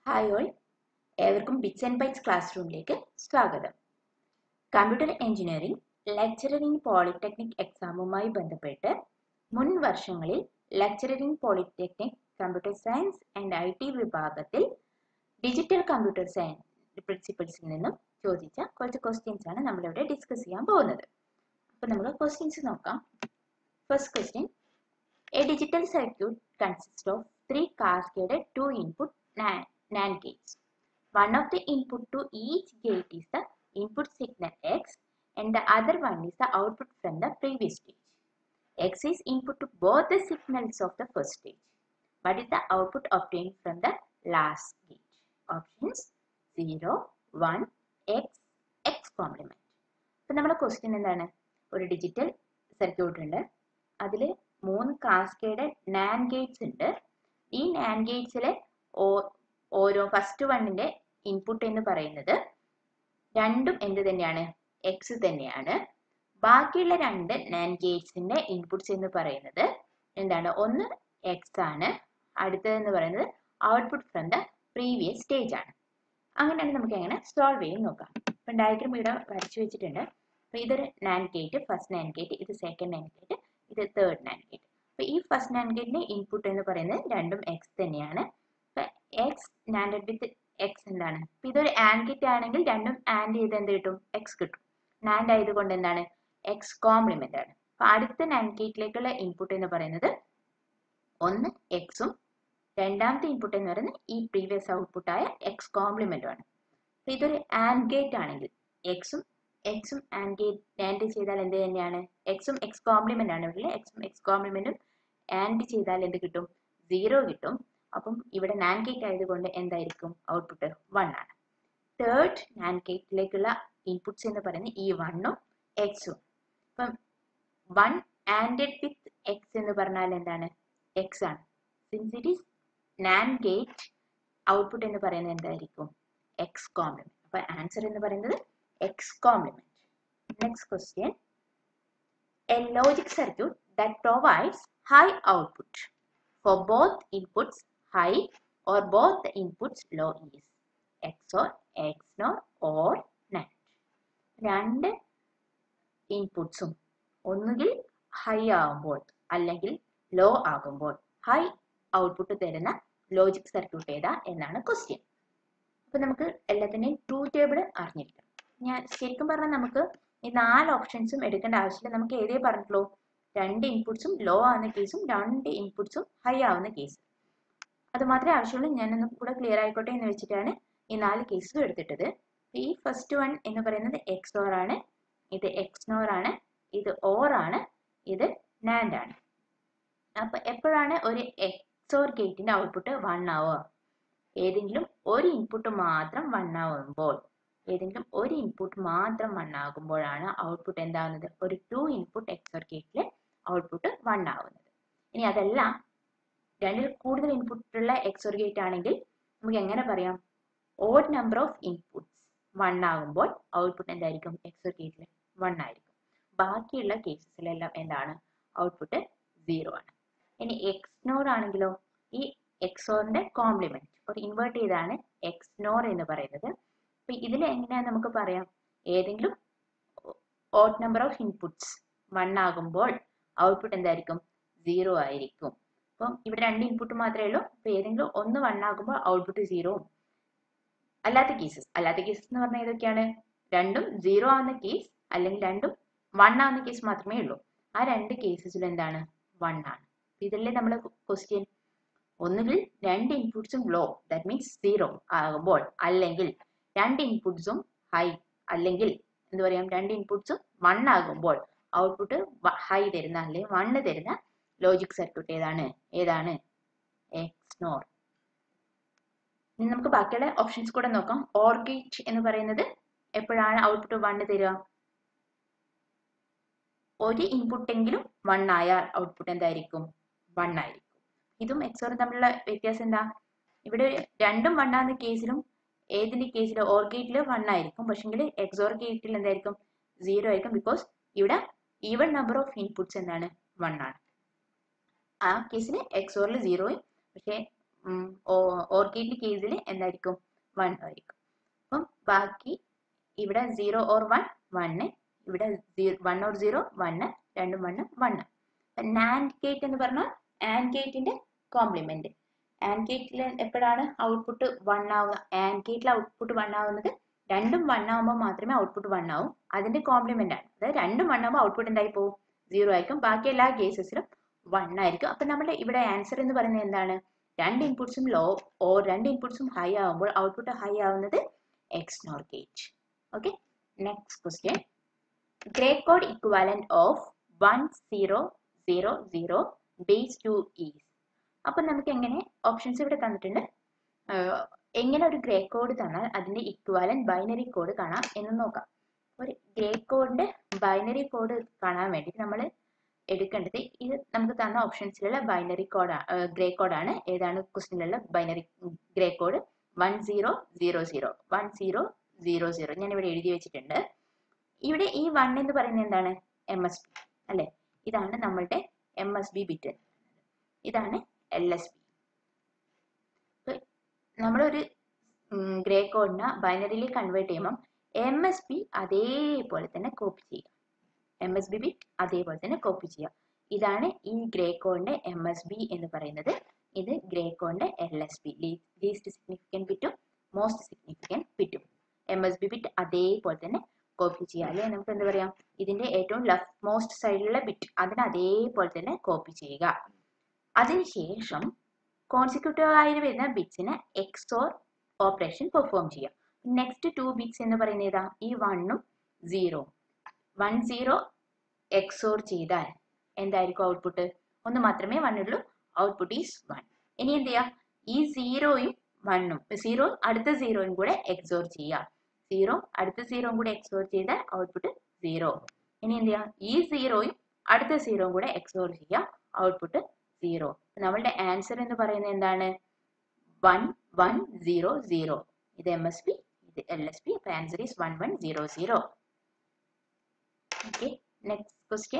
Hi all ഏവർക്കും bits and bytes class റൂമിലേക്ക് സ്വാഗതം കമ്പ്യൂട്ടർ എഞ്ചിനീയറിംഗ് ലെക്ചററിംഗ് പോളിടെക്നിക് എക്സാമുമായി ബന്ധപ്പെട്ട് മുൻ വർഷങ്ങളിൽ lecturer in polytechnic computer science and I T വിഭാഗത്തിൽ ഡിജിറ്റൽ കമ്പ്യൂട്ടർ സയൻസ് പ്രിൻസിപ്പിൾസിൽ നിന്നും ചോദിച്ച കുറച്ച് ക്വസ്റ്റ്യൻസ് ആണ് നമ്മളിവിടെ ഡിസ്കസ് ചെയ്യാൻ പോകുന്നത് അപ്പോൾ നമുക്ക് ക്വസ്റ്റ്യൻസ് നോക്കാം first question a digital circuit consist of three cascaded two input NAND, NAND gates. One of the input to each gate is the input signal X and the other one is the output from the previous stage. X is input to both the signals of the first stage. What is the output obtained from the last gate? Options 0, 1, X, X complement. ഇപ്പം നമ്മുടെ question എന്താണ് ഒരു digital circuit ഉണ്ട് അതിൽ മൂന്ന് cascade നാൻ Gates ഉണ്ട് ഈ നാൻ ഗേറ്റ്സിലെ ഓരോ ഫസ്റ്റ് വണ്ണിന്റെ ഇൻപുട്ട് എന്ന് പറയുന്നത് രണ്ടും എന്ത് തന്നെയാണ് എക്സ് തന്നെയാണ് ബാക്കിയുള്ള രണ്ട് നാൻ ഗേറ്റ്സിന്റെ ഇൻപുട്സ് എന്ന് പറയുന്നത് എന്താണ് ഒന്ന് എക്സ് ആണ് അടുത്തതെന്ന് പറയുന്നത് output from the previous stage ആണ് അങ്ങനെയാണ് നമുക്ക് എങ്ങനെ സോൾവ് ചെയ്യും നോക്കാം ഇപ്പം ഡയഗ്രം ഇവിടെ വരച്ചു വെച്ചിട്ടുണ്ട് അപ്പോൾ ഇതൊരു NAND gate first NAND gate ഇത് സെക്കൻഡ് നാൻ ഗേറ്റ് ഇത് തേർഡ് നാൻ ഗേറ്റ് അപ്പോൾ ഈ ഫസ്റ്റ് നാൻ ഗേറ്റിന്റെ ഇൻപുട്ട് എന്ന് പറയുന്നത് രണ്ടും എക്സ് തന്നെയാണ് എക്സ് നാൻഡഡ് വിത്ത് എക്സ് എന്താണ് അപ്പോൾ ഇതൊരു ആൻഡ് ഗേറ്റ് ആണെങ്കിൽ രണ്ടും ആൻഡ് ചെയ്ത് എന്ത് കിട്ടും എക്സ് കിട്ടും നാൻഡ് ആയതുകൊണ്ട് എന്താണ് എക്സ് കോംപ്ലിമെന്റ് ആണ് അപ്പോൾ അടുത്ത നാൻഡ് ഗേറ്റിലേക്കുള്ള ഇൻപുട്ട് എന്ന് പറയുന്നത് ഒന്ന് എക്സും രണ്ടാമത്തെ ഇൻപുട്ട് എന്ന് പറയുന്നത് ഈ പ്രീവിയസ് ഔട്ട്പുട്ടായ എക്സ് കോംപ്ലിമെന്റും ആണ് അപ്പോൾ ഇതൊരു ആൻഡ് ഗേറ്റ് ആണെങ്കിൽ എക്സും എക്സും ആൻഡ് ഗേറ്റ് ആൻഡ് ചെയ്താൽ എന്ത് തന്നെയാണ് എക്സും എക്സ് കോംപ്ലിമെന്റ് ആണ് ഇവിടെ എക്സും എക്സ് കോംപ്ലിമെന്റും ആൻഡ് ചെയ്താൽ എന്ത് കിട്ടും സീറോ കിട്ടും അപ്പം ഇവിടെ നാൻ ഗേറ്റ് ആയതുകൊണ്ട് എന്തായിരിക്കും ഔട്ട്പുട്ട് വൺ ആണ് തേർഡ് നാൻ ഗേറ്റിലേക്കുള്ള ഇൻപുട്സ് എന്ന് പറയുന്നത് ഈ വണ്ണും എക്സും അപ്പം വൺ ആൻഡഡ് വിത്ത് എക്സ് എന്ന് പറഞ്ഞാൽ എന്താണ് എക്സ് ആണ് since it is NAND gate output എന്ന് പറയുന്നത് എന്തായിരിക്കും എക്സ് കോംപ്ലിമെന്റ് അപ്പൊ ആൻസർ എന്ന് പറയുന്നത് X complement next question a logic circuit that provides high output for both inputs high or both the inputs low is XOR, XNOR or NAND. രണ്ട് ഇൻപുട്സും ഒന്നുകിൽ high ആകുമ്പോൾ അല്ലെങ്കിൽ ലോ ആകുമ്പോൾ ഹൈ ഔട്ട്പുട്ട് തരുന്ന logic circuit ഏതാ എന്നാണ് question അപ്പൊ നമുക്ക് എല്ലാത്തിൻ്റെയും ട്രൂ ടേബിൾ അറിഞ്ഞിരിക്കണം ഞാൻ ശരിക്കും പറഞ്ഞാൽ നമുക്ക് ഈ നാല് ഓപ്ഷൻസും എടുക്കേണ്ട ആവശ്യമില്ല നമുക്ക് ഏതേ പറഞ്ഞിട്ടുള്ളൂ രണ്ട് ഇൻപുട്സും ലോ ആവുന്ന കേസും രണ്ട് ഇൻപുട്സും ഹൈ ആവുന്ന കേസും അത് മാത്രമേ ആവശ്യമുള്ളൂ ഞാനൊന്നും കൂടെ ക്ലിയർ ആയിക്കോട്ടെ എന്ന് വെച്ചിട്ടാണ് ഈ നാല് കേസും എടുത്തിട്ടത് ഈ ഫസ്റ്റ് വൺ എന്ന് പറയുന്നത് എക്സ് ഓർ ആണ് ഇത് എക്സ്നോർ ആണ് ഇത് ഓർ ആണ് ഇത് നാൻഡ് ആണ് അപ്പൊ എപ്പോഴാണ് ഒരു എക്സോർ ഗേറ്റിന്റെ ഔട്ട്പുട്ട് വൺ ആവുക ഏതെങ്കിലും ഒരു ഇൻപുട്ട് മാത്രം വൺ ആവുമ്പോൾ ഏതെങ്കിലും ഒരു ഇൻപുട്ട് മാത്രം വൺ ആകുമ്പോഴാണ് ഔട്ട്പുട്ട് എന്താവുന്നത് ഒരു ടു ഇൻപുട്ട് എക്സോർ ഗേറ്റിലെ ഔട്ട്പുട്ട് വൺ ആവുന്നത് ഇനി അതല്ല രണ്ടിൽ കൂടുതൽ ഇൻപുട്ട് ഉള്ള എക്സോർ ഗേറ്റ് ആണെങ്കിൽ നമുക്ക് എങ്ങനെ പറയാം odd number of inputs one ആകുമ്പോൾ ഔട്ട്പുട്ട് എന്തായിരിക്കും എക്സോർ ഗേറ്റിൽ വൺ ആയിരിക്കും ബാക്കിയുള്ള കേസസിലെല്ലാം എന്താണ് ഔട്ട്പുട്ട് സീറോ ആണ് ഇനി എക്സ്നോർ ആണെങ്കിലോ ഈ എക്സോറിന്റെ കോംപ്ലിമെന്റ് ഒരു ഇൻവേർട്ട് ചെയ്താണ് എക്സ്നോർ എന്ന് പറയുന്നത് അപ്പൊ ഇതിൽ എങ്ങനെയാ നമുക്ക് പറയാം ഏതെങ്കിലും odd number of inputs one ആകുമ്പോൾ ഔട്ട്പുട്ട് എന്തായിരിക്കും സീറോ ആയിരിക്കും അപ്പം ഇവിടെ രണ്ട് ഇൻപുട്ട് മാത്രമേ ഉള്ളൂ അപ്പൊ ഏതെങ്കിലും ഒന്ന് വൺ ആകുമ്പോൾ ഔട്ട്പുട്ട് സീറോവും അല്ലാത്ത കേസസ് അല്ലാത്ത കേസസ് എന്ന് പറഞ്ഞാൽ ഏതൊക്കെയാണ് രണ്ടും സീറോ ആവുന്ന കേസ് അല്ലെങ്കിൽ രണ്ടും വൺ ആവുന്ന കേസ് മാത്രമേ ഉള്ളൂ ആ രണ്ട് കേസസിൽ എന്താണ് വൺ ആണ് ഇതല്ലേ നമ്മളെ ക്വസ്റ്റ്യൻ ഒന്നുകിൽ രണ്ട് ഇൻപുട്സും ലോ ദാറ്റ് മീൻസ് സീറോ ആകുമ്പോൾ അല്ലെങ്കിൽ രണ്ട് ഇൻപുട്സും ഹൈ അല്ലെങ്കിൽ എന്ത് പറയാം രണ്ട് ഇൻപുട്സും വൺ ആകുമ്പോൾ ഔട്ട്പുട്ട് ഹൈ തരുന്ന അല്ലെങ്കിൽ വണ്ണ് തരുന്ന ലോജിക് സർക്യൂട്ട് ഏതാണ് ഏതാണ് എക്സ്നോർ ഇനി നമുക്ക് ബാക്കിയുള്ള ഓപ്ഷൻസ് കൂടെ നോക്കാം ഓർ ഗേറ്റ് എന്ന് പറയുന്നത് എപ്പോഴാണ് ഔട്ട്പുട്ട് വണ്ണ് തരിക ഒരു ഇൻപുട്ടെങ്കിലും വൺ ആയാൽ ഔട്ട്പുട്ട് എന്തായിരിക്കും വൺ ആയിരിക്കും ഇതും എക്സോറും തമ്മിലുള്ള വ്യത്യാസം എന്താ ഇവിടെ രണ്ടും വൺ ആകുന്ന കേസിലും ഏതിന്റെ കേസിൽ ഓർ ഗേറ്റിൽ വൺ ആയിരിക്കും പക്ഷെങ്കിൽ എക്സോർ ഗേറ്റിൽ എന്തായിരിക്കും സീറോ ആയിരിക്കും ബിക്കോസ് ഇവിടെ ഈവൻ നമ്പർ ഓഫ് ഇൻപുട്സ് എന്താണ് വൺ ആണ് ആ കേസിൽ എക്സോറിൽ സീറോയും പക്ഷേ ഓർക്കിഡിന്റെ കേസിൽ എന്തായിരിക്കും വൺ ആയിരിക്കും അപ്പം ബാക്കി ഇവിടെ സീറോ ഓർ വൺ വണ്ണ് ഇവിടെ വൺ ഓർ സീറോ വണ്ണ് രണ്ടും വണ്ണ് വണ്ണ് നാൻഡ് ഗേറ്റ് എന്ന് പറഞ്ഞാൽ ആൻഡ് ഗേറ്റിന്റെ കോംപ്ലിമെന്റ് ആൻഡ് ഗേറ്റിൽ എപ്പോഴാണ് ഔട്ട്പുട്ട് വൺ ആവുക ആൻഡ് ഗേറ്റിൽ ഔട്ട്പുട്ട് വൺ ആവുന്നത് രണ്ടും വൺ ആവുമ്പോൾ മാത്രമേ ഔട്ട്പുട്ട് വൺ ആവും അതിന്റെ കോംപ്ലിമെന്റ് ആണ് അതായത് രണ്ടും വൺ ആവുമ്പോൾ ഔട്ട്പുട്ട് എന്തായി പോകും സീറോ ആയിരിക്കും ബാക്കി എല്ലാ കേസസിലും വൺ ആയിരിക്കും അപ്പൊ നമ്മുടെ ഇവിടെ ആൻസർ എന്ന് പറയുന്നത് എന്താണ് രണ്ട് ഇൻപുട്സും ലോ ഓ രണ്ട് ഇൻപുട്സും ഹൈ ആവുമ്പോൾ ഔട്ട്പുട്ട് ഹൈ ആവുന്നത് XNOR gate okay next question gray code equivalent of one zero zero zero base two is അപ്പൊ നമുക്ക് എങ്ങനെ ഓപ്ഷൻസ് ഇവിടെ തന്നിട്ടുണ്ട് എങ്ങനെ ഒരു ഗ്രേ കോഡ് തന്നാൽ അതിന്റെ ഇക്വാലന്റ് ബൈനറി കോഡ് കാണാം എന്ന് നോക്കാം ഒരു ഗ്രേ കോഡിന്റെ ബൈനറി കോഡ് കാണാൻ വേണ്ടി നമ്മൾ എടുക്കേണ്ടത് ഇത് നമുക്ക് തന്ന ഓപ്ഷൻസിലുള്ള ബൈനറി കോഡാണ് ഗ്രേ കോഡാണ് ഏതാണ് ക്വസ്റ്റിനുള്ള binary gray code one zero zero zero one zero zero zero ഞാൻ ഇവിടെ എഴുതി വെച്ചിട്ടുണ്ട് ഇവിടെ ഈ വൺ എന്ന് പറയുന്നത് എന്താണ് എം എസ് ബി അല്ലെ ഇതാണ് നമ്മളുടെ എം എസ് ബി ബിറ്റ് ഇതാണ് എൽ എസ് ബി നമ്മളൊരു ഗ്രേ കോഡിനെ ബൈനറിയിൽ കൺവേർട്ട് ചെയ്യുമ്പം എം എസ് ബി അതേപോലെ തന്നെ കോപ്പി ചെയ്യുക എം എസ് ബി ബിറ്റ് അതേപോലെ തന്നെ കോപ്പി ചെയ്യുക ഇതാണ് ഈ ഗ്രേ കോഡിന്റെ എം എസ് ബി എന്ന് പറയുന്നത് ഇത് ഗ്രേ കോഡിന്റെ L S B least significant ബിറ്റും മോസ്റ്റ് സിഗ്നിഫിക്കൻറ്റ് ബിറ്റും എം എസ് ബി ബിറ്റ് അതേപോലെ തന്നെ കോപ്പി ചെയ്യുക അല്ലെ നമുക്ക് എന്താ പറയാം ഇതിന്റെ ഏറ്റവും ലെഫ്റ്റ് മോസ്റ്റ് സൈഡിലുള്ള ബിറ്റ് അതിന് അതേപോലെ തന്നെ കോപ്പി ചെയ്യുക അതിനുശേഷം കോൺസിക്യൂട്ടീവ് ആയി വരുന്ന ബിറ്റ്സിന് എക്സോർ ഓപ്പറേഷൻ പെർഫോം ചെയ്യുക നെക്സ്റ്റ് ടു ബിറ്റ്സ് എന്ന് പറയുന്നത് ഏതാ ഈ വണ്ണും സീറോവും വൺ സീറോ എക്സോർ ചെയ്താൽ എന്തായിരിക്കും ഔട്ട്പുട്ട് ഒന്ന് മാത്രമേ വൺ ഉള്ളൂ ഔട്ട്പുട്ട് ഈസ് വൺ ഇനി എന്ത് ചെയ്യാം ഈ സീറോയും വണ്ണും സീറോ അടുത്ത സീറോയും കൂടെ എക്സോർ ചെയ്യുക സീറോ അടുത്ത സീറോയും കൂടെ എക്സോർ ചെയ്താൽ ഔട്ട്പുട്ട് സീറോ ഇനി എന്ത് ചെയ്യാം ഈ സീറോയും അടുത്ത സീറോയും കൂടെ എക്സോർ ചെയ്യുക ഔട്ട്പുട്ട് സീറോ നമ്മളുടെ ആൻസർ എന്ന് പറയുന്നത് എന്താണ് വൺ വൺ സീറോ സീറോ ഇത് എം എസ് പി ഇത് എൽ എസ് പി അപ്പൊ answer is one one zero zero Okay, next question.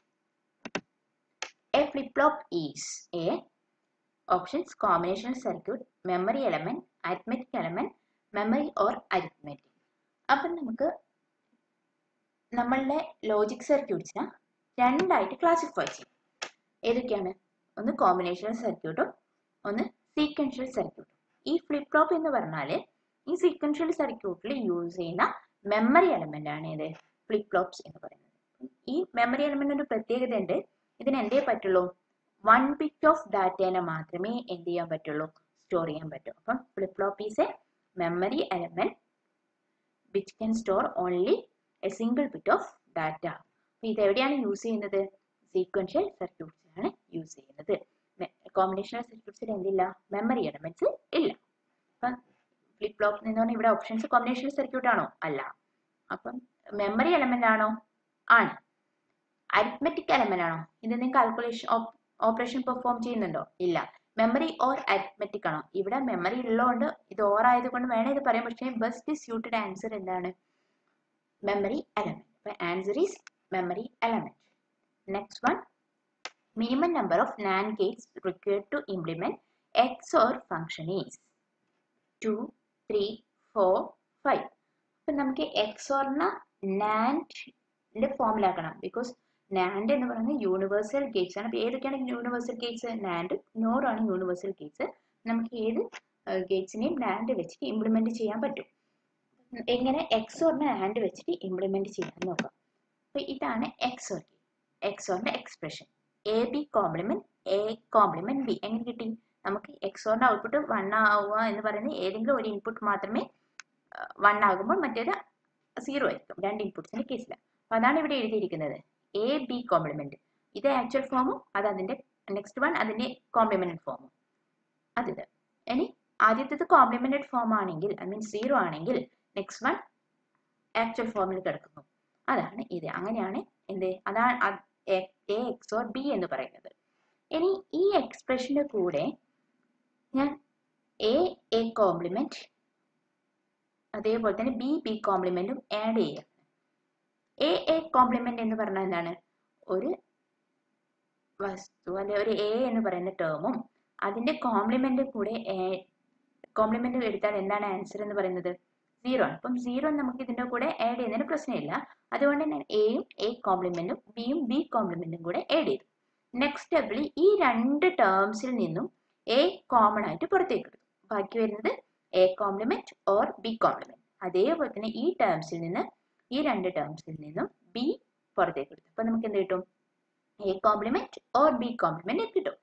A flip-flop is a options combinational circuit, memory element, arithmetic element, memory or arithmetic. അപ്പം നമുക്ക് നമ്മളുടെ logic സർക്യൂട്ട്സിനെ രണ്ടായിട്ട് classify ചെയ്യും ഏതൊക്കെയാണ് ഒന്ന് combinational സർക്യൂട്ടും ഒന്ന് സീക്വൻഷ്യൽ സർക്യൂട്ടും ഈ ഫ്ലിപ്പ് ഫ്ലോപ്പ് എന്ന് പറഞ്ഞാൽ ഈ സീക്വൻഷ്യൽ സർക്യൂട്ടിൽ യൂസ് ചെയ്യുന്ന മെമ്മറി എലമെന്റ് ആണ് ഇത് ഫ്ലിപ്പ് ഫ്ലോപ്സ് എന്ന് പറയുന്നത് ഈ മെമ്മറി എലമെന്റ് ഒരു പ്രത്യേകത ഉണ്ട് ഇതിന് എന്തേ പറ്റുള്ളൂ വൺ ബിറ്റ് ഓഫ് ഡാറ്റേനെ മാത്രമേ എന്ത് ചെയ്യാൻ പറ്റുള്ളൂ സ്റ്റോർ ചെയ്യാൻ പറ്റൂ അപ്പം flip flop is a memory element which can store only a single bit of data ഇത് എവിടെയാണ് യൂസ് ചെയ്യുന്നത് സീക്വൻഷ്യൽ സർക്യൂട്ട്സിലാണ് യൂസ് ചെയ്യുന്നത് കോമ്പിനേഷണൽ സർക്യൂട്ട്സിൽ എന്തില്ല മെമ്മറി എലമെന്റ്സ് ഇല്ല അപ്പം ഫ്ലിപ്പ് ഫ്ലോപ്പ് എന്ന് പറഞ്ഞാൽ ഇവിടെ ഓപ്ഷൻസ് കോമ്പിനേഷണൽ സർക്യൂട്ട് ആണോ അല്ല അപ്പം മെമ്മറി എലമെന്റ് ആണോ ആണ് അരിത്മെറ്റിക് എലമെന്റ് ആണോ ഇതെന്തെങ്കിലും കാൽക്കുലേഷൻ ഓപ്പറേഷൻ പെർഫോം ചെയ്യുന്നുണ്ടോ ഇല്ല മെമ്മറി ഓർ അരിത്മെറ്റിക് ആണോ ഇവിടെ മെമ്മറി ഉള്ളതുകൊണ്ട് ഇത് ഓർ ആയതുകൊണ്ട് വേണം ഇത് പറയാം പക്ഷേ ബെസ്റ്റ് സ്യൂട്ടഡ് ആൻസർ എന്താണ് മെമ്മറി എലമെന്റ് അപ്പൊ answer is memory element next one minimum number of NAND gates required to implement XOR function is two three four five അപ്പൊ നമുക്ക് എക്സോറിന നാൻഡിന്റെ ഫോമിലാക്കണം ബിക്കോസ് നാൻഡ് എന്ന് പറയുന്നത് യൂണിവേഴ്സൽ ഗേറ്റ്സ് ആണ് അപ്പൊ ഏതൊക്കെയാണ് universal gates NAND NOR ആണ് universal gates നമുക്ക് ഏത് ഗേറ്റ്സിനെയും നാൻഡ് വെച്ചിട്ട് ഇംപ്ലിമെന്റ് ചെയ്യാൻ പറ്റും എങ്ങനെ എക്സോറിനെ നാൻഡ് വെച്ചിട്ട് ഇംപ്ലിമെന്റ് ചെയ്യാൻ നോക്കാം അപ്പൊ ഇതാണ് എക്സോർ എക്സോറിന്റെ expression A B complement A complement B എങ്ങനെ കിട്ടി നമുക്ക് എക്സോറിന്റെ ഔട്ട്പുട്ട് വൺ ആവുക എന്ന് പറയുന്നത് ഏതെങ്കിലും ഒരു ഇൻപുട്ട് മാത്രമേ വൺ ആകുമ്പോൾ മറ്റേത് സീറോ ആയിരിക്കും രണ്ട് ഇൻപുട്സിന്റെ കേസിൽ അപ്പൊ അതാണ് ഇവിടെ എഴുതിയിരിക്കുന്നത് എ ബി കോംപ്ലിമെന്റ് ഇത് ആക്ച്വൽ ഫോമും അത് അതിന്റെ നെക്സ്റ്റ് വൺ അതിന്റെ കോംപ്ലിമെന്റഡ് ഫോമും അതിത് ഇനി ആദ്യത്തേത് കോംപ്ലിമെന്റഡ് ഫോം ആണെങ്കിൽ ഐ മീൻ സീറോ ആണെങ്കിൽ നെക്സ്റ്റ് വൺ ആക്ച്വൽ ഫോമിൽ കിടക്കുന്നു അതാണ് ഇത് അങ്ങനെയാണ് എന്ത് അതാണ് എ എക്സ് ഓർ ബി എന്ന് പറയുന്നത് ഇനി ഈ എക്സ്പ്രഷന്റെ കൂടെ ഞാൻ എ എ കോംപ്ലിമെന്റ് അതേപോലെ തന്നെ ബി ബി കോംപ്ലിമെന്റും ആഡ് ചെയ്യുക എ എ കോംപ്ലിമെന്റ് എന്ന് പറഞ്ഞാൽ എന്താണ് ഒരു വസ്തു അല്ലെ ഒരു എ എന്ന് പറയുന്ന ടേമും അതിന്റെ കോംപ്ലിമെന്റ് കൂടെ കോംപ്ലിമെന്റ് എടുത്താൽ എന്താണ് ആൻസർ എന്ന് പറയുന്നത് സീറോ ആണ് അപ്പം സീറോ നമുക്ക് ഇതിന്റെ കൂടെ ആഡ് ചെയ്യുന്നതിന് പ്രശ്നമില്ല അതുകൊണ്ട് ഞാൻ എയും എ കോംപ്ലിമെന്റും ബിയും ബി കോംപ്ലിമെന്റും കൂടെ ആഡ് ചെയ്തു നെക്സ്റ്റ് സ്റ്റെപ്പിൽ ഈ രണ്ട് ടേംസിൽ നിന്നും എ കോമൺ ആയിട്ട് പുറത്തേക്ക് എടുത്തു ബാക്കി വരുന്നത് A complement or B complement അതേപോലെ തന്നെ ഈ ടേംസിൽ നിന്ന് ഈ രണ്ട് ടേംസിൽ നിന്നും ബി പുറത്തേക്ക് എടുത്തു അപ്പൊ നമുക്ക് എന്ത് കിട്ടും A complement or B complement കിട്ടും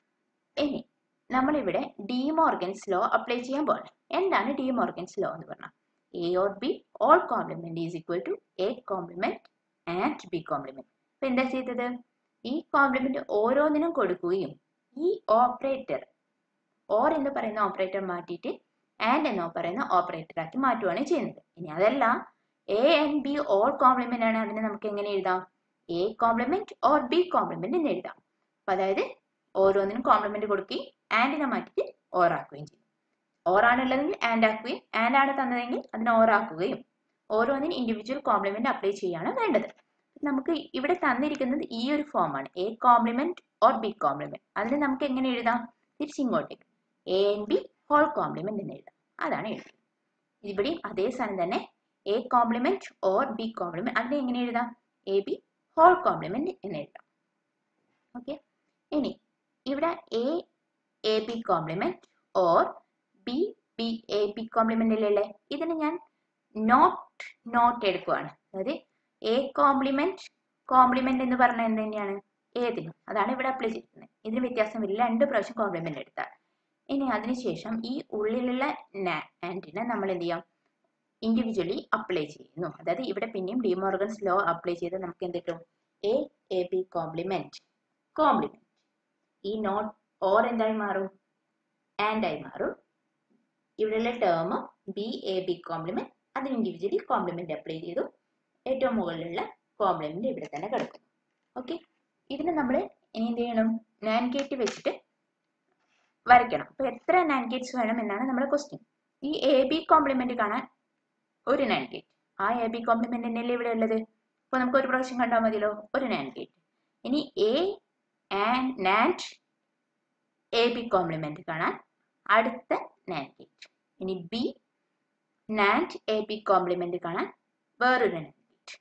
ഇനി നമ്മളിവിടെ ഡിമോർഗൻസ് ലോ അപ്ലൈ ചെയ്യാൻ പോകണം എന്താണ് ഡിമോർഗൻസ് ലോ എന്ന് പറഞ്ഞാൽ A or B whole complement is equal to A complement and B complement അപ്പൊ എന്താ ചെയ്തത് ഈ കോംപ്ലിമെന്റ് ഓരോന്നിനും കൊടുക്കുകയും ഈ ഓപ്പറേറ്റർ ഓർ എന്ന് പറയുന്ന ഓപ്പറേറ്റർ മാറ്റിയിട്ട് ആൻഡ് എന്ന് പറയുന്ന ഓപ്പറേറ്റർ ആക്കി മാറ്റുകയാണ് ചെയ്യുന്നത് ഇനി അതല്ല A and B whole complement ആണ് അതിനെ നമുക്ക് എങ്ങനെ എഴുതാം A complement or B complement എന്ന് എഴുതാം അപ്പൊ അതായത് ഓരോന്നിനും കോംപ്ലിമെന്റ് കൊടുക്കുകയും ആൻഡിനെ മാറ്റിയിട്ട് ഓർ ആക്കുകയും ചെയ്യും ഓർ ആണുള്ളതെങ്കിൽ ആൻഡ് ആക്കുകയും ആൻഡ് ആണ് തന്നതെങ്കിൽ അതിനെ ഓർ ആക്കുകയും ഓരോന്നിനും ഇൻഡിവിജ്വൽ കോംപ്ലിമെന്റ് അപ്ലൈ ചെയ്യാണ് വേണ്ടത് നമുക്ക് ഇവിടെ തന്നിരിക്കുന്നത് ഈ ഒരു ഫോമാണ് A complement or B complement അതിന് നമുക്ക് എങ്ങനെ എഴുതാം തിരിച്ചിങ്ങോട്ടേക്ക് A and B whole complement എന്ന് എഴുതാം അതാണ് എഴുതുന്നത് ഇവിടെയും അതേ സാധനം തന്നെ A complement or B complement അതിനെ എങ്ങനെ എഴുതാം എ ബി ഹോൾ കോംപ്ലിമെന്റ് എന്ന് എഴുതാം ഓക്കെ ഇനി ഇവിടെ A A B complement or B B A B complement അല്ലേ ഇതിന് ഞാൻ നോട്ട് നോട്ട് എടുക്കുവാണ് അതായത് എ കോംപ്ലിമെന്റ് കോംപ്ലിമെന്റ് എന്ന് പറഞ്ഞാൽ എന്ത് തന്നെയാണ് ഏതിനും അതാണ് ഇവിടെ അപ്ലൈ ചെയ്തിരിക്കുന്നത് ഇതിന് വ്യത്യാസമില്ല രണ്ട് പ്രാവശ്യം കോംപ്ലിമെന്റ് എടുത്താൽ ഇനി അതിനുശേഷം ഈ ഉള്ളിലുള്ള ആൻറ്റിനെ നമ്മൾ എന്ത് ചെയ്യാം ഇൻഡിവിജ്വലി അപ്ലൈ ചെയ്യുന്നു അതായത് ഇവിടെ പിന്നെയും ഡിമോർഗൻസ് ലോ അപ്ലൈ ചെയ്ത് നമുക്ക് എന്ത് കിട്ടും A A B complement complement ഈ നോട്ട് ഓർ എന്തായി മാറും ആൻഡ് ആയി മാറും ഇവിടെയുള്ള term B A B complement അതിന് ഇൻഡിവിജ്വലി കോംപ്ലിമെന്റ് അപ്ലൈ ചെയ്തു ഏറ്റവും മുകളിലുള്ള കോംപ്ലിമെന്റ് ഇവിടെ തന്നെ കിടക്കും ഓക്കെ ഇതിന് നമ്മൾ ഇനി എന്ത് ചെയ്യണം നാൻ ഗേറ്റ് വെച്ചിട്ട് വരയ്ക്കണം അപ്പൊ എത്ര നാൻ ഗേറ്റ്സ് വേണം എന്നാണ് നമ്മുടെ ക്വസ്റ്റ്യൻ ഈ എ ബി കോംപ്ലിമെന്റ് കാണാൻ ഒരു നാൻ ഗേറ്റ് ആ എ ബി കോംപ്ലിമെന്റ് തന്നെയല്ലേ ഇവിടെ ഉള്ളത് അപ്പൊ നമുക്ക് ഒരു പ്രാവശ്യം കണ്ടാൽ മതിയല്ലോ ഒരു നാൻ ഗേറ്റ് ഇനി A and NAND A B complement കാണാൻ അടുത്ത നാൻ ഗേറ്റ് ഇനി B NAND A B complement കാണാൻ വേറൊരു നാൻ ഗേറ്റ്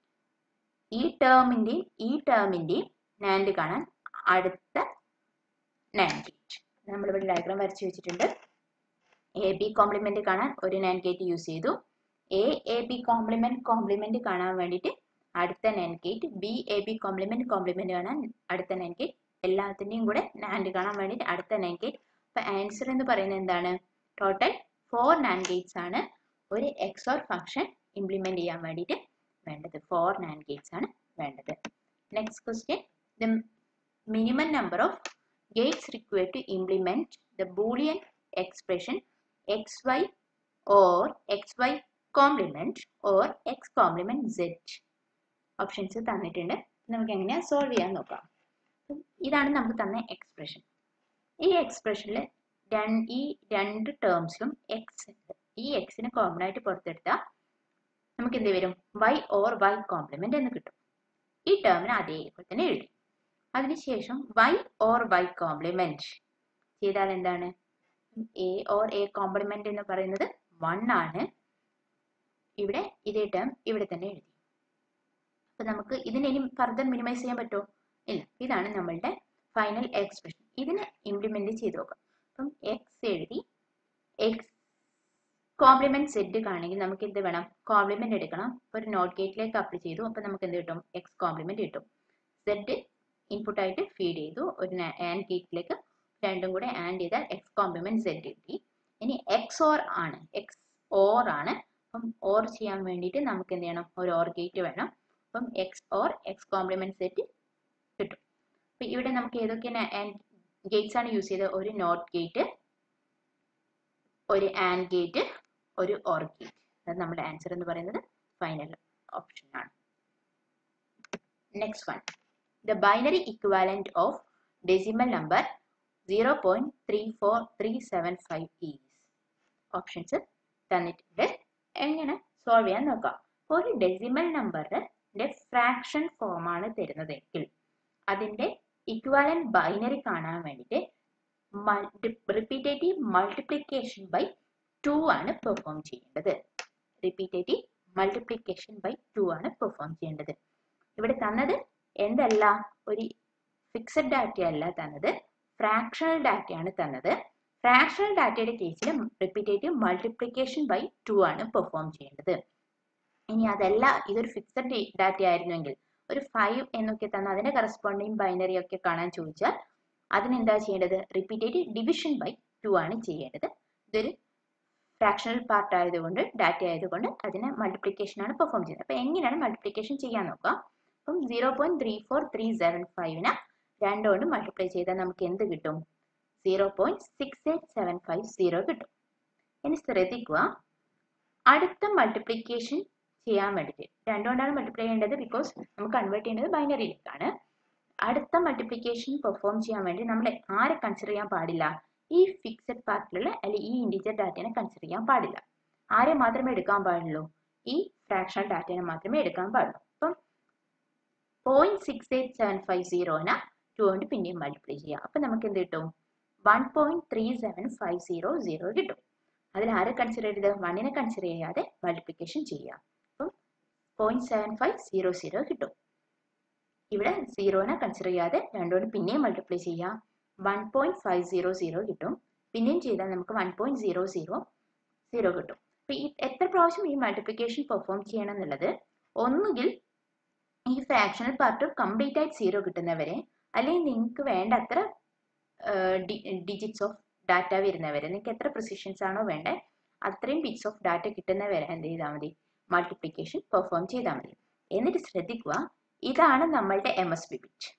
ഈ ടേമിന്റെയും ഈ ടേമിന്റെയും നാൻഡ് കാണാൻ അടുത്ത നാൻ ഗേറ്റ് നമ്മളിവിടെ ഡയഗ്രാം വരച്ചു വെച്ചിട്ടുണ്ട് എ ബി കോംപ്ലിമെന്റ് കാണാൻ ഒരു നാൻ ഗേറ്റ് യൂസ് ചെയ്തു A A B complement complement കാണാൻ വേണ്ടിയിട്ട് അടുത്ത NAND gate B A B complement complement കാണാൻ അടുത്ത നാൻ ഗേറ്റ് എല്ലാത്തിൻ്റെയും കൂടെ നാൻഡ് കാണാൻ വേണ്ടിയിട്ട് അടുത്ത നാൻ ഗേറ്റ് അപ്പൊ ആൻസർ എന്ന് പറയുന്നത് എന്താണ് ടോട്ടൽ ഫോർ നാൻ ഗേറ്റ്സ് ആണ് ഒരു എക്സോർ ഫംഗ്ഷൻ ഇംപ്ലിമെന്റ് ചെയ്യാൻ വേണ്ടിയിട്ട് വേണ്ടത് ഫോർ നാൻ ഗേറ്റ്സ് ആണ് വേണ്ടത് next question the minimum number of gates required to implement the Boolean expression X Y or X Y complement or X complement set options തന്നിട്ടുണ്ട് നമുക്ക് എങ്ങനെയാ സോൾവ് ചെയ്യാൻ നോക്കാം ഇതാണ് നമുക്ക് തന്ന എക്സ്പ്രഷൻ ഈ എക്സ്പ്രഷനിൽ ഈ രണ്ട് ടേംസിലും എക്സ് ഉണ്ട് ഈ എക്സിനെ കോമൺ ആയിട്ട് പുറത്തെടുത്താൽ നമുക്ക് എന്ത് വരും വൈ ഓർ വൈ കോംപ്ലിമെന്റ് എന്ന് കിട്ടും ഈ ടേമിന് അതേപോലെ തന്നെ എഴുതി അതിനുശേഷം വൈ ഓർ വൈ കോംപ്ലിമെന്റ് ചെയ്താൽ എന്താണ് എ ഓർ എ കോംപ്ലിമെന്റ് എന്ന് പറയുന്നത് വൺ ആണ് ഇവിടെ ഇതേ ടേം ഇവിടെ തന്നെ എഴുതി അപ്പൊ നമുക്ക് ഇതിനെ ഇനി ഫർദർ മിനിമൈസ് ചെയ്യാൻ പറ്റുമോ ഇല്ല ഇതാണ് നമ്മളുടെ ഫൈനൽ എക്സ്പ്രഷൻ ഇതിനെ ഇംപ്ലിമെന്റ് ചെയ്ത് നോക്കാം അപ്പം എക്സ് എഴുതി എക്സ് കോംപ്ലിമെന്റ് സെറ്റ് കാണെങ്കിൽ നമുക്ക് എന്ത് വേണം കോംപ്ലിമെന്റ് എടുക്കണം ഒരു നോട്ട് ഗേറ്റിലേക്ക് അപ്ലൈ ചെയ്തു അപ്പൊ നമുക്ക് എന്ത് കിട്ടും എക്സ് കോംപ്ലിമെന്റ് കിട്ടും സെറ്റ് ഇൻപുട്ട് ആയിട്ട് ഫീഡ് ചെയ്തു ഒരു ആൻഡ് ഗേറ്റിലേക്ക് രണ്ടും കൂടെ ആൻഡ് ചെയ്താൽ എക്സ് കോംപ്ലിമെന്റ് സെറ്റ് കിട്ടി ഇനി എക്സ് ഓർ ആണ് എക്സ് ഓർ ആണ് അപ്പം ഓർ ചെയ്യാൻ വേണ്ടിയിട്ട് നമുക്ക് എന്ത് ചെയ്യണം ഒരു ഓർ ഗേറ്റ് വേണം അപ്പം X or X complement set കിട്ടും അപ്പൊ ഇവിടെ നമുക്ക് ഏതൊക്കെയാണ് ഗേറ്റ്സ് ആണ് യൂസ് ചെയ്തത് ഒരു നോട്ട് ഗേറ്റ് ഒരു ആൻഡ് ഗേറ്റ് ഒരു ഓർ ഗേറ്റ് അത് നമ്മുടെ ആൻസർ എന്ന് പറയുന്നത് ഫൈനൽ ഓപ്ഷൻ ആണ് next one the binary equivalent of decimal number zero point three four three seven five is options തന്നിട്ടുണ്ട് എങ്ങനെ സോൾവ് ചെയ്യാൻ നോക്കാം ഒരു ഡെസിമൽ നമ്പറിന്റെ ഫ്രാക്ഷൻ ഫോമാണ് തരുന്നതെങ്കിൽ അതിന്റെ ഇക്വാലന്റ് ബൈനറി കാണാൻ വേണ്ടിയിട്ട് റിപ്പീറ്റേറ്റീവ് മൾട്ടിപ്ലിക്കേഷൻ ബൈ ടു ആണ് പെർഫോം ചെയ്യേണ്ടത് റിപ്പീറ്റേറ്റീവ് മൾട്ടിപ്ലിക്കേഷൻ ബൈ ടു ആണ് പെർഫോം ചെയ്യേണ്ടത് ഇവിടെ തന്നത് എന്തല്ല ഒരു ഫിക്സഡ് ഡാറ്റ അല്ല തന്നത് ഫ്രാക്ഷണൽ ഡാറ്റയാണ് തന്നത് ഫ്രാക്ഷണൽ ഡാറ്റയുടെ കേസിൽ റിപ്പീറ്റേറ്റീവ് മൾട്ടിപ്ലിക്കേഷൻ ബൈ ടു ആണ് പെർഫോം ചെയ്യേണ്ടത് ഇനി അതല്ല ഇതൊരു ഫിക്സഡ് ഡാറ്റ ആയിരുന്നെങ്കിൽ ഒരു ഫൈവ് എന്നൊക്കെ തന്ന അതിന്റെ കറസ്പോണ്ടിങ് ബൈനറി ഒക്കെ കാണാൻ ചോദിച്ചാൽ അതിനെന്താ ചെയ്യേണ്ടത് റിപ്പീറ്റേറ്റീവ് ഡിവിഷൻ ബൈ ടു ആണ് ചെയ്യേണ്ടത് ഇതൊരു ഫ്രാക്ഷണൽ പാർട്ട് ആയതുകൊണ്ട് ഡാറ്റ ആയതുകൊണ്ട് അതിന് മൾട്ടിപ്ലിക്കേഷൻ ആണ് പെർഫോം ചെയ്യുന്നത് അപ്പൊ എങ്ങനെയാണ് മൾട്ടിപ്ലിക്കേഷൻ ചെയ്യാൻ നോക്കാം അപ്പം zero point three four three seven ഫൈവിന് രണ്ടുകൊണ്ട് മൾട്ടിപ്ലൈ ചെയ്താൽ നമുക്ക് എന്ത് കിട്ടും zero point six eight seven five zero കിട്ടും ഇനി ശ്രദ്ധിക്കുക അടുത്ത മൾട്ടിപ്ലിക്കേഷൻ ചെയ്യാൻ വേണ്ടിയിട്ട് രണ്ടുകൊണ്ടാണ് മൾട്ടിപ്ലൈ ചെയ്യേണ്ടത് ബിക്കോസ് നമുക്ക് കൺവേർട്ട് ചെയ്യേണ്ടത് ബൈനറിയിലേക്കാണ് അടുത്ത മൾട്ടിപ്ലിക്കേഷൻ പെർഫോം ചെയ്യാൻ വേണ്ടി നമ്മൾ ആരെ കൺസിഡർ ചെയ്യാൻ പാടില്ല ഈ ഫിക്സഡ് പാർട്ടിലുള്ള അല്ലെങ്കിൽ ഈ ഇൻഡിജർ ഡാറ്റനെ കൺസിഡർ ചെയ്യാൻ പാടില്ല ആരെ മാത്രമേ എടുക്കാൻ പാടുള്ളൂ ഈ ഫ്രാക്ഷണൽ ഡാറ്റനെ മാത്രമേ എടുക്കാൻ പാടുള്ളൂ അപ്പം point six eight seven five സീറോന ടു കൊണ്ട് പിന്നെയും മൾട്ടിപ്ലൈ ചെയ്യാം അപ്പം നമുക്ക് എന്ത് കിട്ടും one point three seven five zero zero കിട്ടും അതിൽ ആരെ കൺസിഡർ ചെയ്തത് വണ്ണിനെ കൺസിഡർ ചെയ്യാതെ മൾട്ടിപ്ലിക്കേഷൻ ചെയ്യാം അപ്പം point seven five zero zero കിട്ടും ഇവിടെ സീറോനെ കൺസിഡർ ചെയ്യാതെ രണ്ടുകൊണ്ട് പിന്നെയും മൾട്ടിപ്ലൈ ചെയ്യാം one point five zero zero കിട്ടും പിന്നെയും ചെയ്താൽ നമുക്ക് one point zero zero zero കിട്ടും അപ്പൊ ഈ എത്ര പ്രാവശ്യം ഈ മൾട്ടിപ്ലിക്കേഷൻ പെർഫോം ചെയ്യണം എന്നുള്ളത് ഒന്നുകിൽ ഈ ഫ്രാക്ഷണൽ പാർട്ട് കംപ്ലീറ്റ് ആയിട്ട് സീറോ കിട്ടുന്നവരെ അല്ലെങ്കിൽ നിങ്ങൾക്ക് വേണ്ട അത്ര ഡിജിറ്റ്സ് ഓഫ് ഡാറ്റ വരുന്നവരെ നിങ്ങൾക്ക് എത്ര പ്രിസിഷൻസ് ആണോ വേണ്ടത് അത്രയും ബിറ്റ്സ് ഓഫ് ഡാറ്റ കിട്ടുന്നവരെ എന്ത് ചെയ്താൽ മതി മൾട്ടിപ്ലിക്കേഷൻ പെർഫോം ചെയ്താൽ മതി എന്നിട്ട് ശ്രദ്ധിക്കുക ഇതാണ് നമ്മളുടെ എം എസ് ബി ബിറ്റ്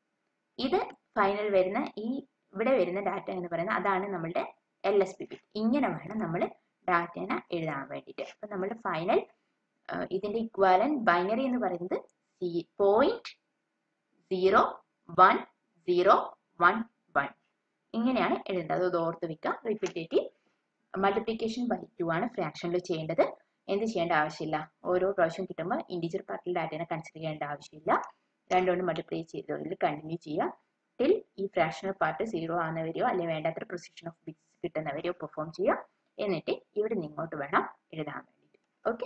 ഇത് ഫൈനൽ വരുന്ന ഈ ഇവിടെ വരുന്ന ഡാറ്റ എന്ന് പറയുന്നത് അതാണ് നമ്മളുടെ എൽ എസ് ബി ബിറ്റ് ഇങ്ങനെ വേണം നമ്മൾ ഡാറ്റേനെ എഴുതാൻ വേണ്ടിയിട്ട് അപ്പൊ നമ്മളുടെ ഫൈനൽ ഇതിന്റെ ഇക്വാലൻ ബൈനറി എന്ന് പറയുന്നത് point zero one zero one one ഇങ്ങനെയാണ് എഴുതേണ്ടത് അത് ഓർത്ത് വെക്കുക റിപ്പീറ്റേറ്റീവ് മൾട്ടിപ്ലിക്കേഷൻ ബൈ ടു ആണ് ഫ്രാക്ഷനിൽ ചെയ്യേണ്ടത് എന്ത് ചെയ്യേണ്ട ആവശ്യമില്ല ഓരോ പ്രാവശ്യം കിട്ടുമ്പോൾ ഇൻഡിജർ പാർട്ടിൽ ഡാറ്റേനെ കൺസിഡർ ചെയ്യേണ്ട ആവശ്യമില്ല രണ്ടുകൊണ്ട് മൾട്ടിപ്ലൈ ചെയ്തതിൽ കണ്ടിന്യൂ ചെയ്യുക ടിൽ ഈ ഫ്രാക്ഷണൽ പാർട്ട് സീറോ ആകുന്നവരെയോ അല്ലെങ്കിൽ വേണ്ടാത്ത പ്രൊസിഷൻ ഓഫ് ബിറ്റ്സ് കിട്ടുന്നവരെയോ പെർഫോം ചെയ്യുക എന്നിട്ട് ഇവിടെ നിന്ന് ഇങ്ങോട്ട് വേണം എഴുതാൻ വേണ്ടിയിട്ട് okay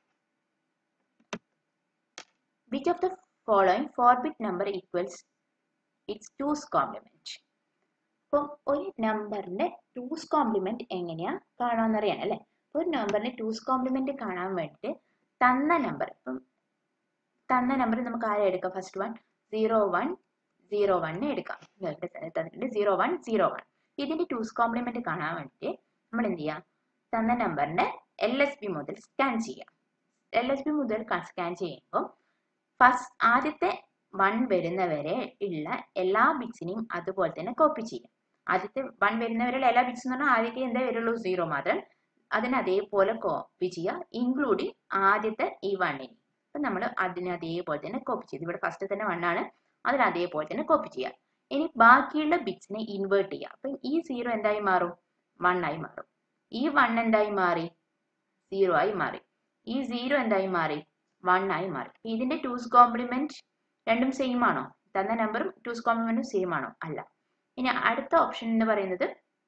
which of the following four bit number equals it's two's complement അപ്പം ഒരു നമ്പറിന്റെ ടൂസ് കോംപ്ലിമെന്റ് എങ്ങനെയാ കാണാമെന്നറിയാൻ അല്ലേ ഒരു നമ്പറിന്റെ ടൂസ് കോംപ്ലിമെന്റ് കാണാൻ വേണ്ടിയിട്ട് തന്ന നമ്പർ ഇപ്പം തന്ന നമ്പർ നമുക്ക് ആരെ എടുക്കാം first one zero one zero one എടുക്കാം തന്നിട്ടുണ്ട് സീറോ വൺ സീറോ വൺ ഇതിന്റെ ടൂസ് കോംപ്ലിമെന്റ് കാണാൻ വേണ്ടിയിട്ട് നമ്മൾ എന്ത് ചെയ്യാം തന്ന നമ്പറിന്റെ എൽ എസ് ബി മുതൽ സ്കാൻ ചെയ്യാം എൽ എസ് ബി മുതൽ സ്കാൻ ചെയ്യുമ്പോൾ ഫസ്റ്റ് ആദ്യത്തെ വൺ വരുന്നവരെ ഉള്ള എല്ലാ ബിറ്റ്സിനെയും അതുപോലെ തന്നെ കോപ്പി ചെയ്യാം ആദ്യത്തെ വൺ വരുന്നവരെയുള്ള എല്ലാ ബിറ്റ്സ് എന്ന് പറഞ്ഞാൽ ആദ്യത്തെ എന്താ വരുള്ളൂ സീറോ മാത്രം അതിന് അതേപോലെ കോപ്പി ചെയ്യുക ഇൻക്ലൂഡിങ് ആദ്യത്തെ ഈ വണ്ണിന് അപ്പം നമ്മൾ അതിന് അതേപോലെ തന്നെ കോപ്പി ചെയ്തു ഇവിടെ ഫസ്റ്റ് തന്നെ വണ്ണാണ് അതിന് അതേപോലെ തന്നെ കോപ്പി ചെയ്യുക ഇനി ബാക്കിയുള്ള ബിറ്റ്സിനെ ഇൻവേർട്ട് ചെയ്യുക അപ്പം ഈ സീറോ എന്തായി മാറും വൺ ആയി മാറും ഈ വൺ എന്തായി മാറി സീറോ ആയി മാറി ഈ സീറോ എന്തായി മാറി വൺ ആയി മാറി ഇതിന്റെ ടൂസ് കോംപ്ലിമെന്റ് രണ്ടും സെയിം ആണോ തന്ന നമ്പറും ടൂസ് കോംപ്ലിമെന്റും സെയിം ആണോ അല്ല ഇനി അടുത്ത ഓപ്ഷൻ എന്ന് പറയുന്നത്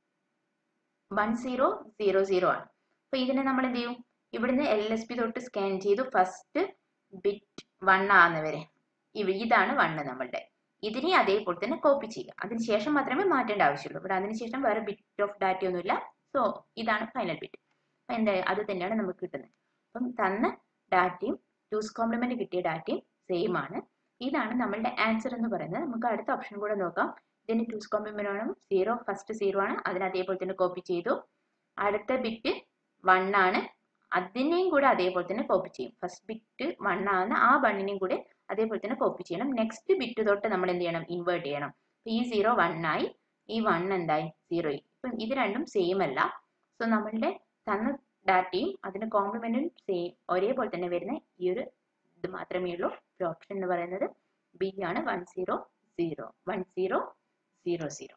വൺ സീറോ സീറോ സീറോ ആണ് അപ്പൊ ഇതിനെ നമ്മൾ എന്ത് ചെയ്യും ഇവിടുന്ന് എൽ എസ് പി തൊട്ട് സ്കാൻ ചെയ്തു ഫസ്റ്റ് ബിറ്റ് വൺ ആകുന്നവരെ ഇതാണ് വണ്ണ് നമ്മളുടെ ഇതിനെ അതേപോലെ തന്നെ കോപ്പി ചെയ്യുക അതിനുശേഷം മാത്രമേ മാറ്റേണ്ട ആവശ്യമുള്ളൂ ഇവിടെ അതിനുശേഷം വേറെ ബിറ്റ് ഓഫ് ഡാറ്റ ഒന്നുമില്ല സോ ഇതാണ് ഫൈനൽ ബിറ്റ് അപ്പൊ എന്താ അത് തന്നെയാണ് നമുക്ക് കിട്ടുന്നത് അപ്പം തന്ന ഡാറ്റയും ടൂസ് കോംപ്ലിമെന്റ് കിട്ടിയ ഡാറ്റയും സെയിം ആണ് ഇതാണ് നമ്മളുടെ ആൻസർ എന്ന് പറയുന്നത് നമുക്ക് അടുത്ത ഓപ്ഷൻ കൂടെ നോക്കാം ഇതിന് ടൂസ് കോംപ്ലിമെന്റ് ആണ് സീറോ ഫസ്റ്റ് സീറോ ആണ് അതിന് അതേപോലെ തന്നെ കോപ്പി ചെയ്തു അടുത്ത ബിറ്റ് വൺ ആണ് അതിനെയും കൂടെ അതേപോലെ തന്നെ കോപ്പി ചെയ്യും ഫസ്റ്റ് ബിറ്റ് വൺ ആണ് ആ വണ്ണിനെയും കൂടെ അതേപോലെ തന്നെ കോപ്പി ചെയ്യണം നെക്സ്റ്റ് ബിറ്റ് തൊട്ട് നമ്മൾ എന്ത് ചെയ്യണം ഇൻവേർട്ട് ചെയ്യണം ഈ സീറോ വൺ ആയി ഈ വൺ എന്തായി സീറോ ആയി ഇപ്പം ഇത് രണ്ടും സെയിം അല്ല സോ നമ്മളുടെ തന്ന ഡാറ്റയും അതിന്റെ കോംപ്ലിമെന്റും സെയിം ഒരേപോലെ തന്നെ വരുന്ന ഈ ഒരു ഇത് മാത്രമേ ഉള്ളൂ ഒരു ഓപ്ഷൻ എന്ന് പറയുന്നത് ബി ആണ് one zero zero one zero zero zero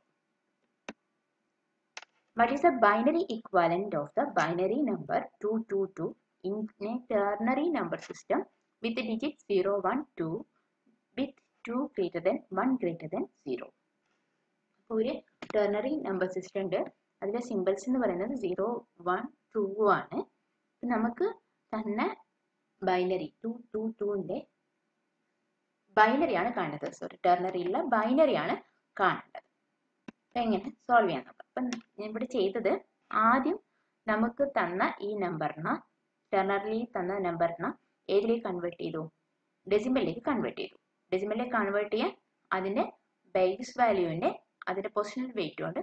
What is the binary equivalent of the binary number 222 in a ternary number system with the digits 0, 1, 2 with 2 greater than 1 greater than 0? ഒരു ternary number system ഉണ്ട് അതിലെ symbols എന്ന് പറയുന്നത് zero one two ആണ് നമുക്ക് തന്നെ binary to to ടുവിൻ്റെ ബൈനറിയാണ് കാണുന്നത് സോറി ടെർണറിയിലുള്ള ബൈനറിയാണ് കാണേണ്ടത് അപ്പം എങ്ങനെ സോൾവ് ചെയ്യാൻ നോക്കാം അപ്പം ഞാൻ ഇവിടെ ചെയ്തത് ആദ്യം നമുക്ക് തന്ന ഈ നമ്പറിന് ടെർണറിൽ തന്ന നമ്പറിന് ഏതിലേക്ക് കൺവേർട്ട് ചെയ്തു ഡെസിമലിലേക്ക് കൺവേർട്ട് ചെയ്തു ഡെസിമലിലേക്ക് കൺവേർട്ട് ചെയ്യാൻ അതിൻ്റെ ബേസ് വാല്യൂവിൻ്റെ അതിൻ്റെ പൊസിഷണൽ വെയിറ്റ് കൊണ്ട്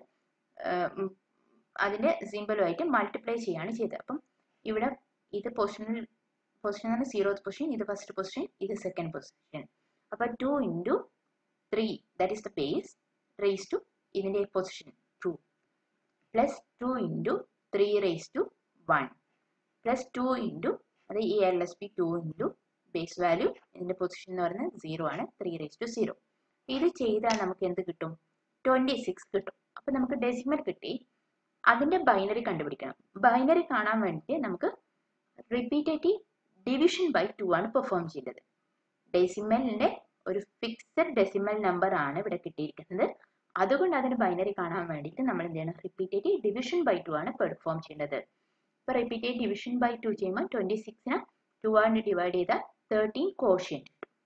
അതിൻ്റെ സിമ്പിളുമായിട്ട് മൾട്ടിപ്ലൈ ചെയ്യാണ് ചെയ്തത് അപ്പം ഇവിടെ ഇത് പൊസിഷണൽ പൊസിഷൻ ആണ് സീറോത്ത് പൊസിഷൻ ഇത് ഫസ്റ്റ് പൊസിഷൻ ഇത് സെക്കൻഡ് പൊസിഷൻ അപ്പോൾ two into three that is the base raise two ഇതിൻ്റെ position two plus two into three raise two one plus two into അത് ഈ L S B two into base value ഇതിൻ്റെ position എന്ന് പറയുന്നത് zero ആണ് three raise to zero ഇത് ചെയ്താൽ നമുക്ക് എന്ത് കിട്ടും ട്വൻറ്റി സിക്സ് കിട്ടും അപ്പം നമുക്ക് ഡെസിമൽ കിട്ടി അതിൻ്റെ ബൈനറി കണ്ടുപിടിക്കണം ബൈനറി കാണാൻ വേണ്ടി നമുക്ക് റിപ്പീറ്റേറ്റീവ് ഡിവിഷൻ ബൈ ടു ആണ് പെർഫോം ചെയ്തത് ഡെസിമലിൻ്റെ ഒരു ഫിക്സഡ് ഡെസിമൽ നമ്പർ ആണ് ഇവിടെ കിട്ടിയിരിക്കുന്നത് അതുകൊണ്ട് അതിന് ബൈനറി കാണാൻ വേണ്ടിയിട്ട് നമ്മൾ എന്ത് ചെയ്യണം റിപ്പീറ്റേറ്റീവ് ഡിവിഷൻ ബൈ ടു ആണ് പെർഫോം ചെയ്യേണ്ടത് ഇപ്പോൾ റിപ്പീറ്റേറ്റീവ് ഡിവിഷൻ ബൈ ടു ചെയ്യുമ്പോൾ ട്വൻറ്റി സിക്സിന് ടു ആണ് ഡിവൈഡ് ചെയ്താൽ തേർട്ടീൻ കോഷ്യൻ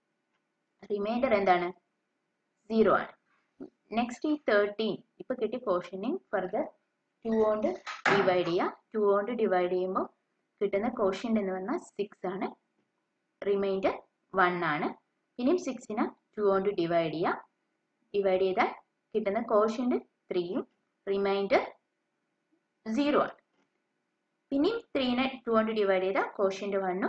റിമൈൻഡർ എന്താണ് സീറോ ആണ് നെക്സ്റ്റ് ഈ തേർട്ടീൻ ഇപ്പോൾ കിട്ടിയ കോഷ്യനിങ് ഫർദർ ടു കൊണ്ട് ഡിവൈഡ് ചെയ്യുക ടു കൊണ്ട് ഡിവൈഡ് ചെയ്യുമ്പോൾ കിട്ടുന്ന കോഷ്യൻ എന്ന് പറഞ്ഞാൽ സിക്സ് ആണ് റിമൈൻഡർ വൺ ആണ് ഇനിയും സിക്സിന് ടു കൊണ്ട് ഡിവൈഡ് ചെയ്യുക ഡിവൈഡ് ചെയ്താൽ കിട്ടുന്ന കോഷ്യൻ്റ് ത്രീയും റിമൈൻഡർ സീറോ ആണ് പിന്നെയും ത്രീനെ ടു കൊണ്ട് ഡിവൈഡ് ചെയ്താൽ കോഷ്യൻ്റ് വണ്ണും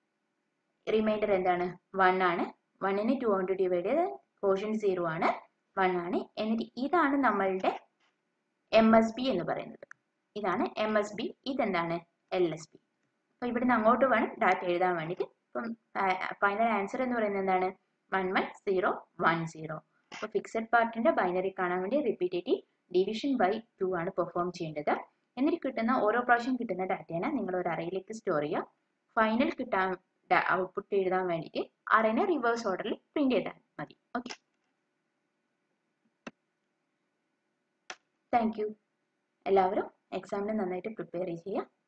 റിമൈൻഡർ എന്താണ് വൺ ആണ് വണ്ണിനെ ടു കൊണ്ട് ഡിവൈഡ് ചെയ്താൽ കോഷ്യൻ സീറോ ആണ് വൺ ആണ് എന്നിട്ട് ഇതാണ് നമ്മളുടെ എം എസ് ബി എന്ന് പറയുന്നത് ഇതാണ് എം എസ് ബി ഇതെന്താണ് എൽ എസ് ബി അപ്പോൾ ഇവിടുന്ന് അങ്ങോട്ട് വേണം ഡാറ്റ എഴുതാൻ വേണ്ടിയിട്ട് ഇപ്പം ഫൈനൽ ആൻസർ എന്ന് പറയുന്നത് എന്താണ് one one zero one zero അപ്പോൾ ഫിക്സഡ് പാർട്ടിൻ്റെ ബൈനറി കാണാൻ വേണ്ടി റിപ്പീറ്റേറ്റീവ് ഡിവിഷൻ ബൈ ടു ആണ് പെർഫോം ചെയ്യേണ്ടത് എന്നിട്ട് കിട്ടുന്ന ഓരോ പ്രാവശ്യം കിട്ടുന്ന ഡാറ്റേനെ നിങ്ങൾ ഒരു അറയിലേക്ക് സ്റ്റോർ ചെയ്യുക ഫൈനൽ കിട്ടാൻ ഔട്ട്പുട്ട് എഴുതാൻ വേണ്ടിയിട്ട് അറേനെ റിവേഴ്സ് ഓർഡറിൽ പ്രിന്റ് ചെയ്താൽ മതി ഓക്കെ താങ്ക് യു എല്ലാവരും എക്സാമിന് നന്നായിട്ട് പ്രിപ്പയർ ചെയ്യുക